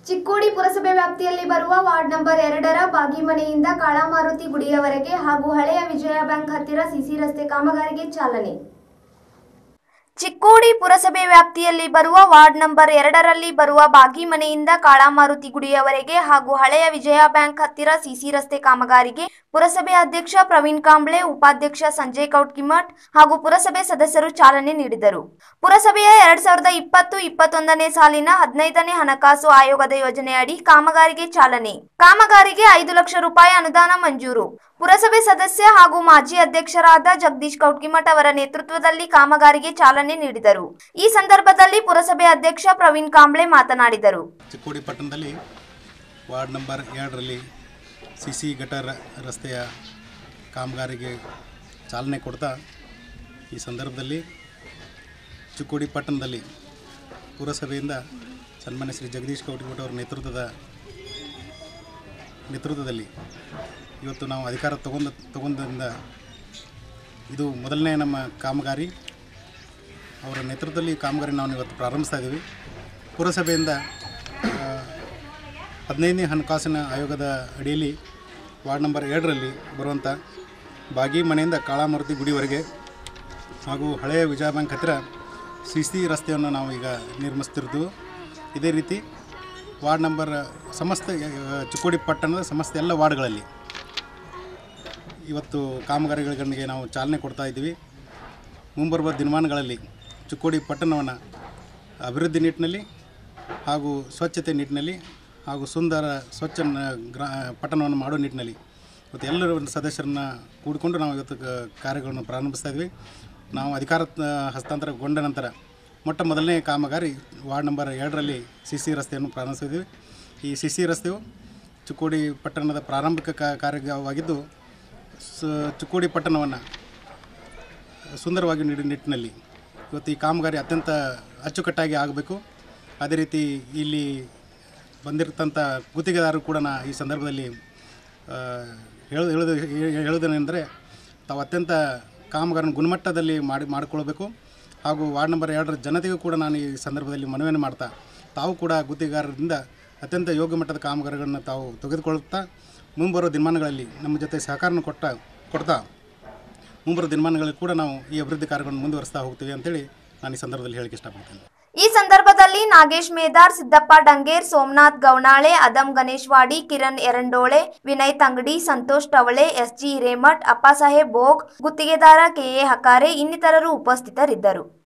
ಚಿಕ್ಕೋಡಿ ಪುರಸಭೆ ವ್ಯಾಪ್ತಿಯಲ್ಲಿ ಬರುವ ವಾರ್ಡ್ ನಂಬರ್ ಎರಡರ ಬಾಗಿಮನೆಯಿಂದ ಕಾಳಮಾರುತಿ ಗುಡಿಯವರೆಗೆ ಹಾಗೂ ಹಳೆಯ ವಿಜಯ ಬ್ಯಾಂಕ್ ಹತ್ತಿರ ಸಿಸಿ ರಸ್ತೆ ಕಾಮಗಾರಿಗೆ ಚಾಲನೆ ಚಿಕ್ಕೋಡಿ ಪುರಸಭೆ ವ್ಯಾಪ್ತಿಯಲ್ಲಿ ಬರುವ ವಾರ್ಡ್ ನಂಬರ್ ಎರಡರಲ್ಲಿ ಬರುವ ಬಾಗಿಮನೆಯಿಂದ ಕಾಳಮಾರುತಿ ಗುಡಿಯವರೆಗೆ ಹಾಗೂ ಹಳೆಯ ವಿಜಯ ಬ್ಯಾಂಕ್ ಹತ್ತಿರ ಸಿಸಿ ರಸ್ತೆ ಕಾಮಗಾರಿಗೆ ಪುರಸಭೆ ಅಧ್ಯಕ್ಷ ಪ್ರವೀಣ್ ಕಾಂಬ್ಳೆ ಉಪಾಧ್ಯಕ್ಷ ಸಂಜಯ್ ಕೌಟ್ಕಿಮಠ್ ಹಾಗೂ ಪುರಸಭೆ ಸದಸ್ಯರು ಚಾಲನೆ ನೀಡಿದರು ಪುರಸಭೆಯ ಎರಡ್ ಸಾವಿರದ ಇಪ್ಪತ್ತು ಇಪ್ಪತ್ತೊಂದನೇ ಸಾಲಿನ ಹದಿನೈದನೇ ಹಣಕಾಸು ಆಯೋಗದ ಯೋಜನೆಯಡಿ ಕಾಮಗಾರಿಗೆ ಚಾಲನೆ ಕಾಮಗಾರಿಗೆ ಐದು ಲಕ್ಷ ರೂಪಾಯಿ ಅನುದಾನ ಮಂಜೂರು ಪುರಸಭೆ ಸದಸ್ಯ ಹಾಗೂ ಮಾಜಿ ಅಧ್ಯಕ್ಷರಾದ ಜಗದೀಶ್ ಕೌಟ್ಕಿಮಠ್ ಅವರ ನೇತೃತ್ವದಲ್ಲಿ ಕಾಮಗಾರಿಗೆ ಚಾಲನೆ ನೀಡಿದರು ಈ ಸಂದರ್ಭದಲ್ಲಿ ಪುರಸಭೆ ಅಧ್ಯಕ್ಷ ಪ್ರವೀಣ್ ಕಾಂಬ್ಳೆ ಮಾತನಾಡಿದರು ಚಿಕ್ಕೋಡಿ ಪಟ್ಟಣದಲ್ಲಿ ವಾರ್ಡ್ ನಂಬರ್ ಎರಡರಲ್ಲಿ ಸಿ ಸಿ ಗಟರ್ ರಸ್ತೆಯ ಕಾಮಗಾರಿಗೆ ಚಾಲನೆ ಕೊಡ್ತಾ ಈ ಸಂದರ್ಭದಲ್ಲಿ ಚಿಕ್ಕೋಡಿ ಪಟ್ಟಣದಲ್ಲಿ ಪುರಸಭೆಯಿಂದ ಸನ್ಮಾನ್ಯ ಶ್ರೀ ಜಗದೀಶ್ ಕೌಟಿಮಠ ಅವರ ನೇತೃತ್ವದ ನೇತೃತ್ವದಲ್ಲಿ ಇವತ್ತು ನಾವು ಅಧಿಕಾರ ತಗೊಂಡ ತಗೊಂಡಿಂದ ಇದು ಮೊದಲನೇ ನಮ್ಮ ಕಾಮಗಾರಿ ಅವರ ನೇತೃತ್ವದಲ್ಲಿ ಈ ಕಾಮಗಾರಿ ನಾವು ಇವತ್ತು ಪ್ರಾರಂಭಿಸ್ತಾ ಇದ್ದೀವಿ ಪುರಸಭೆಯಿಂದ ಆ, ಹದಿನೈದನೇ ಹಣಕಾಸಿನ ಆಯೋಗದ ಅಡಿಯಲ್ಲಿ ವಾರ್ಡ್ ನಂಬರ್ ಎರಡರಲ್ಲಿ ಬರುವಂಥ ಬಾಗಿ ಮನೆಯಿಂದ ಕಾಳಾಮೂರ್ತಿ ಗುಡಿವರೆಗೆ ಹಾಗೂ ಹಳೆಯ ವಿಜಯ ಬ್ಯಾಂಕ್ ಹತ್ತಿರ ಸಿ ಸಿ ರಸ್ತೆಯನ್ನು ನಾವು ಈಗ ನಿರ್ಮಿಸ್ತಿರ್ತೀವಿ ಇದೇ ರೀತಿ ವಾರ್ಡ್ ನಂಬರ್ ಸಮಸ್ತ ಆ, ಚಿಕ್ಕೋಡಿ ಪಟ್ಟಣದ ಸಮಸ್ತ ಎಲ್ಲ ವಾರ್ಡ್ಗಳಲ್ಲಿ ಇವತ್ತು ಕಾಮಗಾರಿಗಳಿಗೆ ನಾವು ಚಾಲನೆ ಕೊಡ್ತಾ ಇದ್ದೀವಿ ಮುಂಬರುವ ದಿನಮಾನಗಳಲ್ಲಿ ಚಿಕ್ಕೋಡಿ ಪಟ್ಟಣವನ್ನು ಅಭಿವೃದ್ಧಿ ನಿಟ್ಟಿನಲ್ಲಿ ಹಾಗೂ ಸ್ವಚ್ಛತೆ ನಿಟ್ಟಿನಲ್ಲಿ ಹಾಗೂ ಸುಂದರ ಸ್ವಚ್ಛ ನ- ಗ್ರಾ ಪಟ್ಟಣವನ್ನು ಮಾಡೋ ನಿಟ್ಟಿನಲ್ಲಿ ಇವತ್ತು ಎಲ್ಲರೂ ಒಂದು ಸದಸ್ಯರನ್ನ ಕೂಡಿಕೊಂಡು ನಾವು ಇವತ್ತು ಕ- ಕಾರ್ಯಗಳನ್ನು ಪ್ರಾರಂಭಿಸ್ತಾ ಇದ್ವಿ ನಾವು ಅಧಿಕಾರ ಆ, ಹಸ್ತಾಂತರಗೊಂಡ ನಂತರ ಮೊಟ್ಟ ಮೊದಲನೇ ಕಾಮಗಾರಿ ವಾರ್ಡ್ ನಂಬರ್ ಎರಡರಲ್ಲಿ ಸಿ ಸಿ ರಸ್ತೆಯನ್ನು ಪ್ರಾರಂಭಿಸಿದ್ವಿ ಈ ಸಿ ಸಿ ರಸ್ತೆಯು ಚಿಕ್ಕೋಡಿ ಪಟ್ಟಣದ ಪ್ರಾರಂಭಿಕ ಕಾ- ಕಾರ್ಯವಾಗಿದ್ದು ಸ ಚಿಕ್ಕೋಡಿ ಪಟ್ಟಣವನ್ನು ಸುಂದರವಾಗಿ ನೀಡಿ ನಿಟ್ಟಿನಲ್ಲಿ ಇವತ್ತು ಈ ಕಾಮಗಾರಿ ಅತ್ಯಂತ ಅಚ್ಚುಕಟ್ಟಾಗಿ ಆಗಬೇಕು ಅದೇ ರೀತಿ ಇಲ್ಲಿ ಬಂದಿರತಂಥ ಗುತ್ತಿಗೆದಾರರು ಕೂಡ ನಾ ಈ ಸಂದರ್ಭದಲ್ಲಿ ಆ, ಹೇಳು ಹೇಳೋದು ಹೇಳೋದೇನೆಂದರೆ ತಾವು ಅತ್ಯಂತ ಕಾಮಗಾರಿನ ಗುಣಮಟ್ಟದಲ್ಲಿ ಮಾಡಿ ಮಾಡಿಕೊಳ್ಬೇಕು ಹಾಗೂ ವಾರ್ಡ್ ನಂಬರ್ ಎರಡರ ಜನತೆಗೂ ಕೂಡ ನಾನು ಈ ಸಂದರ್ಭದಲ್ಲಿ ಮನವಿಯನ್ನು ಮಾಡ್ತಾ ತಾವು ಕೂಡ ಗುತ್ತಿಗೆಗಾರರಿಂದ ಅತ್ಯಂತ ಯೋಗ್ಯ ಮಟ್ಟದ ಕಾಮಗಾರಿಗಳನ್ನು ತಾವು ತೆಗೆದುಕೊಳ್ಳುತ್ತಾ ಮುಂಬರುವ ದಿನಮಾನಗಳಲ್ಲಿ ನಮ್ಮ ಜೊತೆ ಸಹಕಾರನ ಕೊಟ್ಟ ಕೊಡ್ತಾ ಮುಂಬರುವ ದಿನಮಾನಗಳಲ್ಲಿ ಕೂಡ ನಾವು ಈ ಅಭಿವೃದ್ಧಿ ಕಾರ್ಯಗಳನ್ನು ಮುಂದುವರಿಸ್ತಾ ಹೋಗ್ತೀವಿ ಅಂತೇಳಿ ನಾನು ಈ ಸಂದರ್ಭದಲ್ಲಿ ಹೇಳಕ್ಕೆ ಇಷ್ಟಪಡ್ತೇನೆ ಈ ಸಂದರ್ಭದಲ್ಲಿ ನಾಗೇಶ್ ಮೇದಾರ್ ಸಿದ್ದಪ್ಪ ಡಂಗೇರ್ ಸೋಮನಾಥ್ ಗೌನಾಳೆ ಅದಂ ಗಣೇಶ್ವಾಡಿ ಕಿರಣ್ ಎರಡೋಳೆ ವಿನಯ್ ತಂಗಡಿ ಸಂತೋಷ್ ಟವಳೆ ಎಸ್ಜಿ ಹಿರೇಮಠ್ ಅಪ್ಪಾಸಾಹೇಬ್ ಬೋಗ್ ಗುತ್ತಿಗೆದಾರ ಕೆಎ ಹಕಾರೆ ಇನ್ನಿತರರು ಉಪಸ್ಥಿತರಿದ್ದರು